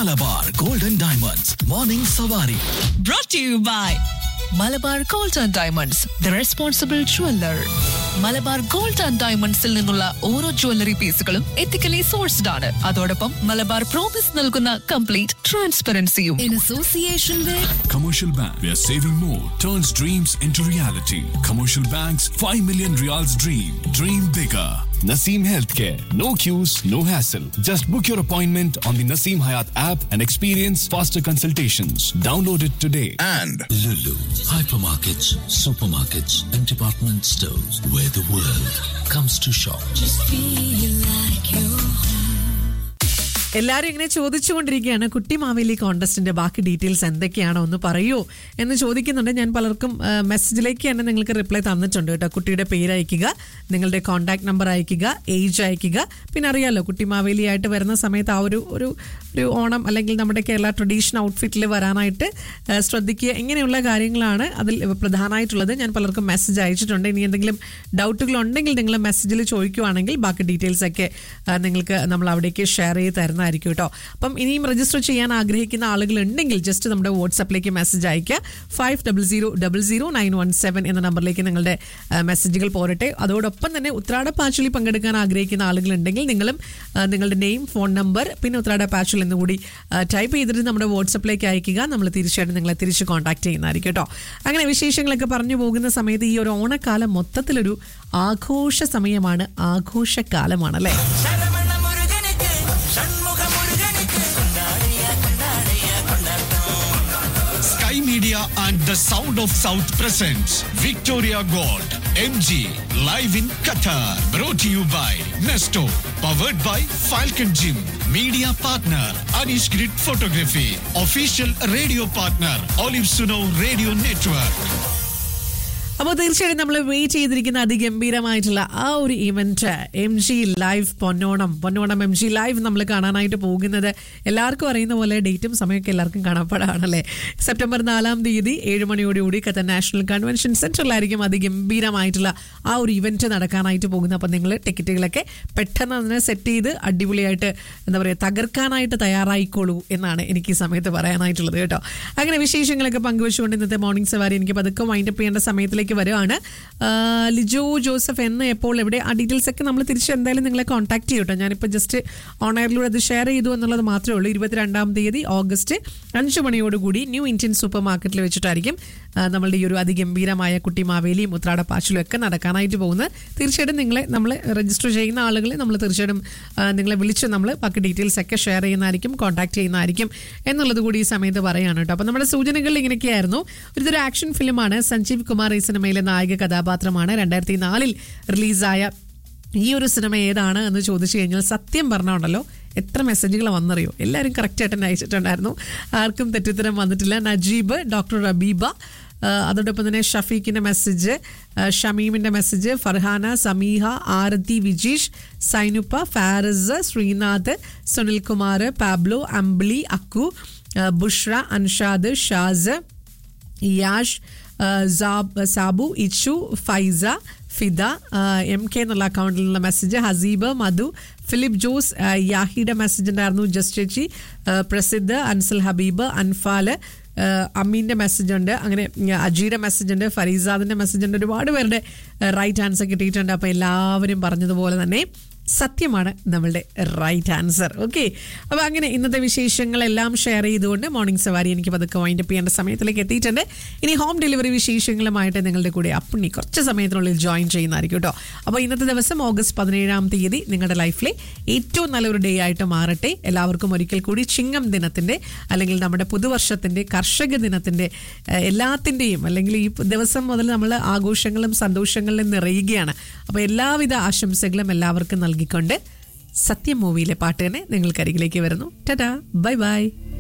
Malabar golden diamonds morning സവാരി brought to you by Malabar gold and diamonds the responsible jeweller Malabar gold and ഡയമണ്ട്സിൽ നിന്നുള്ള ഓരോ jewellery പീസുകളും ethically sourced ആണ് അതോടൊപ്പം മലബാർ പ്രോമിസ് നൽകുന്ന കംപ്ലീറ്റ് ട്രാൻസ്പെറൻസിയും in association with Commercial Bank, where saving more turns dreams into reality. Commercial Bank's 5 million reals dream. Dream bigger. Naseem Healthcare. No queues, no hassle. Just book your appointment on the Naseem Hayat app and experience faster consultations. Download it today. and Lulu, hypermarkets, supermarkets, and department stores where the world comes to shop. എല്ലാരും ഇങ്ങനെ ചോദിച്ചുകൊണ്ടിരിക്കുകയാണ് കുട്ടി മാവേലി കോണ്ടസ്റ്റിന്റെ ബാക്കി details എന്തൊക്കെയാണോ ഒന്ന് പറയൂ എന്ന് ചോദിക്കുന്നുണ്ട് ഞാൻ പലർക്കും ആ, മെസ്സേജിലേക്ക് തന്നെ നിങ്ങൾക്ക് റിപ്ലൈ തന്നിട്ടുണ്ട് കേട്ടോ കുട്ടിയുടെ പേര് അയക്കുക നിങ്ങളുടെ കോൺടാക്ട് നമ്പർ അയക്കുക ഏജ് അയക്കുക പിന്നെ അറിയാലോ കുട്ടി മാവേലി ആയിട്ട് വരുന്ന സമയത്ത് ആ ഒരു ഒരു ഒരു ഓണം അല്ലെങ്കിൽ നമ്മുടെ കേരള ട്രഡീഷൻ ഔട്ട്ഫിറ്റിൽ വരാനായിട്ട് ആ, ശ്രദ്ധിക്കുക ഇങ്ങനെയുള്ള കാര്യങ്ങളാണ് അതിൽ പ്രധാനമായിട്ടുള്ളത് ഞാൻ പലർക്കും മെസ്സേജ് അയച്ചിട്ടുണ്ട് ഇനി എന്തെങ്കിലും ഡൗട്ടുകൾ ഉണ്ടെങ്കിൽ നിങ്ങൾ മെസ്സേജിൽ ചോദിക്കുവാണെങ്കിൽ ബാക്കി ഡീറ്റെയിൽസ് ഒക്കെ ആ, നിങ്ങൾക്ക് നമ്മൾ അവിടേക്ക് ഷെയർ ചെയ്ത് തരുന്നതായിരിക്കും കേട്ടോ അപ്പം ഇനിയും രജിസ്റ്റർ ചെയ്യാൻ ആഗ്രഹിക്കുന്ന ആളുകൾ ഉണ്ടെങ്കിൽ ജസ്റ്റ് നമ്മുടെ വാട്സപ്പിലേക്ക് മെസ്സേജ് അയക്കുക five double zero double zero nine one seven എന്ന നമ്പറിലേക്ക് നിങ്ങളുടെ ആ, മെസ്സേജുകൾ പോരട്ടെ അതോടൊപ്പം തന്നെ ഉത്രാട പാച്ചിൽ പങ്കെടുക്കാൻ ആഗ്രഹിക്കുന്ന ആളുകൾ ഉണ്ടെങ്കിൽ നിങ്ങളും ആ, നിങ്ങളുടെ നെയിം ഫോൺ നമ്പർ പിന്നെ ഉത്രാട പാച്ചിൽ എന്നുകൂടി ടൈപ്പ് ചെയ്തിട്ട് നമ്മുടെ വാട്സപ്പിലേക്ക് അയക്കുക നമ്മൾ തീർച്ചയായിട്ടും നിങ്ങളെ തിരിച്ച് കോൺടാക്ട് ചെയ്യുന്നതായിരിക്കും കേട്ടോ അങ്ങനെ വിശേഷങ്ങളൊക്കെ പറഞ്ഞു പോകുന്ന സമയത്ത് ഈ ഒരു ഓണക്കാലം മൊത്തത്തിലൊരു ആഘോഷ സമയമാണ് ആഘോഷക്കാലമാണ് അല്ലേ Sky Media and the Sound of South presents Victoria Gold MG live in Qatar. Brought to you by Nesto. Powered by Falcon Gym. Media partner Anish Grid Photography. Official radio partner Olive Suno Radio Network. അപ്പോൾ തീർച്ചയായും നമ്മൾ wait ചെയ്തിരിക്കുന്ന അതിഗംഭീരമായിട്ടുള്ള ആ ഒരു event M G live Ponnonam Ponnonam M G live നമ്മൾ കാണാനായിട്ട് പോകുന്നത് എല്ലാവർക്കും അറിയുന്ന പോലെ ഡേറ്റും സമയമൊക്കെ എല്ലാവർക്കും കാണപ്പെടാണല്ലേ സെപ്റ്റംബർ നാലാം തീയതി ഏഴ് മണിയോടുകൂടി കത്ത നാഷണൽ കൺവെൻഷൻ സെന്ററിലായിരിക്കും അതിഗംഭീരമായിട്ടുള്ള ആ ഒരു ഇവന്റ് നടക്കാനായിട്ട് പോകുന്നത് അപ്പോൾ നിങ്ങൾ ടിക്കറ്റുകളൊക്കെ പെട്ടെന്ന് അതിനെ സെറ്റ് ചെയ്ത് അടിപൊളിയായിട്ട് എന്താ പറയുക തകർക്കാനായിട്ട് തയ്യാറായിക്കോളൂ എന്നാണ് എനിക്ക് ഈ സമയത്ത് പറയാനായിട്ടുള്ളത് കേട്ടോ അങ്ങനെ വിശേഷങ്ങളൊക്കെ പങ്കുവെച്ചുകൊണ്ട് ഇന്നത്തെ മോർണിംഗ് സവാരി എനിക്ക് പതുക്കെ വൈൻഡപ്പ് ചെയ്യേണ്ട സമയത്തിലേക്ക് വരുവാണ് ആ, ലിജോ ജോസഫ് എന്ന് എപ്പോൾ എവിടെ ആ ഡീറ്റെയിൽസ് ഒക്കെ നമ്മൾ തിരിച്ച് എന്തായാലും നിങ്ങളെ കോൺടാക്ട് ചെയ്യും കേട്ടോ ഞാനിപ്പോൾ ജസ്റ്റ് ഓണയറിലൂടെ അത് ഷെയർ ചെയ്തു എന്നുള്ളത് മാത്രമേ ഉള്ളൂ ഇരുപത്തിരണ്ടാം തീയതി ഓഗസ്റ്റ് അഞ്ച് മണിയോടുകൂടി ന്യൂ ഇന്ത്യൻ സൂപ്പർ മാർക്കറ്റിൽ വെച്ചിട്ടായിരിക്കും ആ, നമ്മളുടെ ഈ ഒരു അതിഗംഭീരമായ കുട്ടി മാവേലിയും ഉത്രാട പാച്ചിലും ഒക്കെ നടക്കാനായിട്ട് പോകുന്നത് തീർച്ചയായിട്ടും നിങ്ങളെ നമ്മൾ രജിസ്റ്റർ ചെയ്യുന്ന ആളുകളെ നമ്മൾ തീർച്ചയായിട്ടും ആ, നിങ്ങളെ വിളിച്ച് നമ്മൾ ബാക്കി ഡീറ്റെയിൽസ് ഒക്കെ ഷെയർ ചെയ്യുന്നതായിരിക്കും കോൺടാക്ട് ചെയ്യുന്നതായിരിക്കും എന്നുള്ളത് കൂടി ഈ സമയത്ത് പറയാണ് കേട്ടോ അപ്പോൾ നമ്മുടെ സൂചനകൾ ഇങ്ങനെയൊക്കെയായിരുന്നു ഇതൊരു ആക്ഷൻ ഫിലിമാണ് സഞ്ജീവ് കുമാർ ഈ സിനിമയിലെ നായക കഥാപാത്രമാണ് രണ്ടായിരത്തി നാലിൽ റിലീസായ ഈ ഒരു സിനിമ ഏതാണ് എന്ന് ചോദിച്ചു കഴിഞ്ഞാൽ സത്യം പറഞ്ഞുണ്ടല്ലോ എത്ര മെസ്സേജുകൾ വന്നറിയോ എല്ലാവരും കറക്റ്റായിട്ട് തന്നെ അയച്ചിട്ടുണ്ടായിരുന്നു ആർക്കും തെറ്റിത്തരം വന്നിട്ടില്ല നജീബ് ഡോക്ടർ റബീബ ആ, അതോടൊപ്പം തന്നെ ഷഫീഖിന്റെ മെസ്സേജ് ആ, ഷമീമിന്റെ മെസ്സേജ് ഫർഹാന സമീഹ ആരതി വിജീഷ് സൈനുപ്പ ഫാരിസ് ശ്രീനാഥ് സുനിൽകുമാർ പാബ്ലോ അംബ്ലി അക്കു ആ, ബുഷ്ര അൻഷാദ് ഷാസ് യാഷ് ആ, സാബ് സാബു ഇച്ചു ഫൈസ ഫിദ എം കെ എന്നുള്ള അക്കൗണ്ടിൽ നിന്നുള്ള മെസ്സേജ് ഹസീബ് മധു ഫിലിപ്പ് ജോസ് ആ, യാഹിയുടെ മെസ്സേജ് ഉണ്ടായിരുന്നു ജസ്റ്റ് ചേച്ചി ആ, പ്രസിദ്ധ് അൻസൽ ഹബീബ് അൻഫാല് ആ, അമ്മീൻ്റെ മെസ്സേജ് ഉണ്ട് അങ്ങനെ ഉം, അജിയുടെ മെസ്സേജ് ഉണ്ട് ഫരീസാദിൻ്റെ മെസ്സേജ് ഉണ്ട് ഒരുപാട് പേരുടെ റൈറ്റ് ആൻസർ കിട്ടിയിട്ടുണ്ട് അപ്പോൾ എല്ലാവരും പറഞ്ഞതുപോലെ തന്നെ സത്യമാണ് നമ്മളുടെ റൈറ്റ് ആൻസർ ഓക്കെ അപ്പോൾ അങ്ങനെ ഇന്നത്തെ വിശേഷങ്ങളെല്ലാം ഷെയർ ചെയ്തുകൊണ്ട് മോർണിംഗ് സവാരി എനിക്ക് പതുക്കെ വൈൻഡപ്പ് ചെയ്യേണ്ട സമയത്തിലേക്ക് എത്തിയിട്ടുണ്ട് ഇനി ഹോം ഡെലിവറി വിശേഷങ്ങളുമായിട്ട് നിങ്ങളുടെ കൂടെ അപ്പുണ്ണി കുറച്ച് സമയത്തിനുള്ളിൽ ജോയിൻ ചെയ്യുന്നതായിരിക്കും കേട്ടോ അപ്പോൾ ഇന്നത്തെ ദിവസം ഓഗസ്റ്റ് പതിനേഴാം തീയതി നിങ്ങളുടെ ലൈഫിലെ ഏറ്റവും നല്ലൊരു ഡേ ആയിട്ട് മാറട്ടെ എല്ലാവർക്കും ഒരിക്കൽ കൂടി ചിങ്ങം ദിനത്തിൻ്റെ അല്ലെങ്കിൽ നമ്മുടെ പുതുവർഷത്തിൻ്റെ കർഷക ദിനത്തിൻ്റെ ഏഹ്, എല്ലാത്തിൻ്റെയും അല്ലെങ്കിൽ ഈ ദിവസം മുതൽ നമ്മൾ ആഘോഷങ്ങളും സന്തോഷങ്ങളിലും നിറയുകയാണ് അപ്പോൾ എല്ലാവിധ ആശംസകളും എല്ലാവർക്കും നൽകിക്കൊണ്ട് സത്യം മൂവിയിലെ പാട്ട് തന്നെ നിങ്ങൾക്കരികിലേക്ക് വരുന്നു ടാറ്റാ ബൈ ബൈ